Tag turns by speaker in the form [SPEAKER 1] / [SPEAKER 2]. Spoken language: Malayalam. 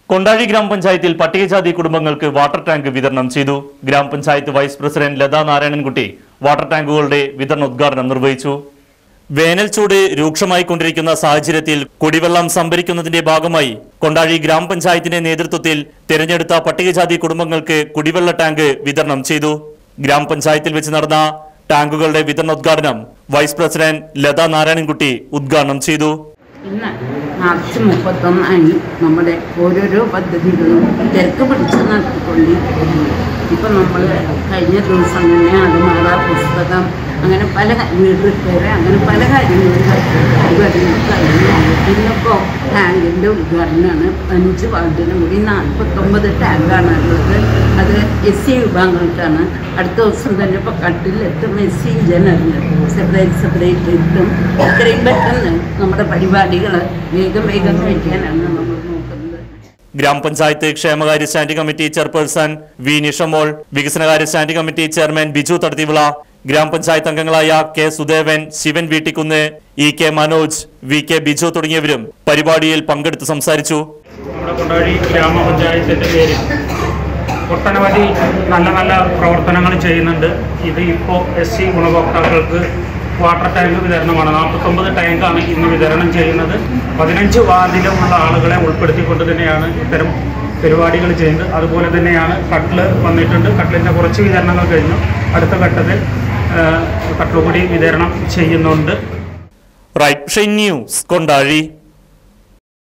[SPEAKER 1] കൊണ്ടാഴി ഗ്രാമപഞ്ചായത്തിൽ പട്ടികജാതി കുടുംബങ്ങൾക്ക് വാട്ടർ ടാങ്ക് വിതരണം ചെയ്തു ഗ്രാമപഞ്ചായത്ത് vice president Latha Narayanankutty water ടാങ്കുകളുടെ വിതരണ ഉദ്ഘാടനം നിർവഹിച്ചു വേനൽ ചൂട് രൂക്ഷമായി കൊണ്ടിരിക്കുന്ന സാഹചര്യത്തിൽ കുടിവെള്ളം സംഭരിക്കുന്നതിന്റെ ഭാഗമായി കൊണ്ടാഴി ഗ്രാമപഞ്ചായത്തിന്റെ നേതൃത്വത്തിൽ തിരഞ്ഞെടുത്ത പട്ടികജാതി കുടുംബങ്ങൾക്ക് കുടിവെള്ള ടാങ്ക് വിതരണം ചെയ്തു ഗ്രാമപഞ്ചായത്തിൽ വെച്ച് നടന്ന ടാങ്കുകളുടെ വിതരണോദ്ഘാടനം വൈസ് പ്രസിഡന്റ് ലതാ നാരായണൻകുട്ടി ഉദ്ഘാടനം ചെയ്തു
[SPEAKER 2] ഇന്ന് മാർച്ച് മുപ്പത്തൊന്നാണ് നമ്മുടെ ഓരോരോ പദ്ധതികളും തിരക്ക് പിടിച്ച് നടത്തിക്കൊണ്ടിരിക്കുന്നു ഇപ്പം നമ്മൾ കഴിഞ്ഞ ദിവസം തന്നെ അതുമാറ പുസ്തകം അങ്ങനെ പല കാ- വീട് റിപ്പയർ അങ്ങനെ പല കാര്യങ്ങളും ഉദ്ഘാടനം കഴിഞ്ഞു ഇന്നിപ്പോൾ ടാങ്കിൻ്റെ ഉദ്ഘാടനമാണ് അഞ്ച് വാർഡിനും കൂടി നാൽപ്പത്തൊമ്പത് ടാങ്കാണ് ഉള്ളത് അത് എസ് സി വിഭാഗങ്ങൾക്കാണ് അടുത്ത ദിവസം തന്നെ ഇപ്പോൾ കട്ടിലെത്തും S C general separate separate എത്തും എത്രയും പെട്ടെന്ന് നമ്മുടെ പരിപാടികൾ വേഗം വേഗം കഴിക്കാനാണ് നമ്മൾ നോക്കുന്നത്
[SPEAKER 1] ഗ്രാമപഞ്ചായത്ത് ക്ഷേമകാര്യ standing committee chairperson V Nishamol വികസനകാര്യ standing committee chairman Biju Thadathivila ഗ്രാമപഞ്ചായത്ത് അംഗങ്ങളായ K Sudevan Shivan Veettikunnu E K Manoj V K Biju തുടങ്ങിയവരും പരിപാടിയിൽ പങ്കെടുത്ത് സംസാരിച്ചു
[SPEAKER 3] നമ്മുടെ കൊണ്ടാഴി ഗ്രാമപഞ്ചായത്തിൻ്റെ പേരിൽ ഒട്ടനവധി നല്ല നല്ല പ്രവർത്തനങ്ങൾ ചെയ്യുന്നുണ്ട് ഇത് ഇപ്പോൾ എസ് സി ഗുണഭോക്താക്കൾക്ക് വാട്ടർ ടാങ്ക് വിതരണമാണ് നാൽപ്പത്തൊമ്പത് ടാങ്കാണ് ഇന്ന് വിതരണം ചെയ്യുന്നത് പതിനഞ്ച് വാർഡിലുമുള്ള ആളുകളെ ഉൾപ്പെടുത്തിക്കൊണ്ട് തന്നെയാണ് ഇത്തരം പരിപാടികൾ ചെയ്യുന്നത് അതുപോലെ തന്നെയാണ് കട്ടിൽ വന്നിട്ടുണ്ട് കട്ടിലിൻ്റെ കുറച്ച് വിതരണങ്ങൾ കഴിഞ്ഞു അടുത്ത ഘട്ടത്തിൽ കട്ടിലുകൂടി വിതരണം ചെയ്യുന്നുണ്ട്
[SPEAKER 1] റൈറ്റ് ന്യൂസ് കൊണ്ടാഴി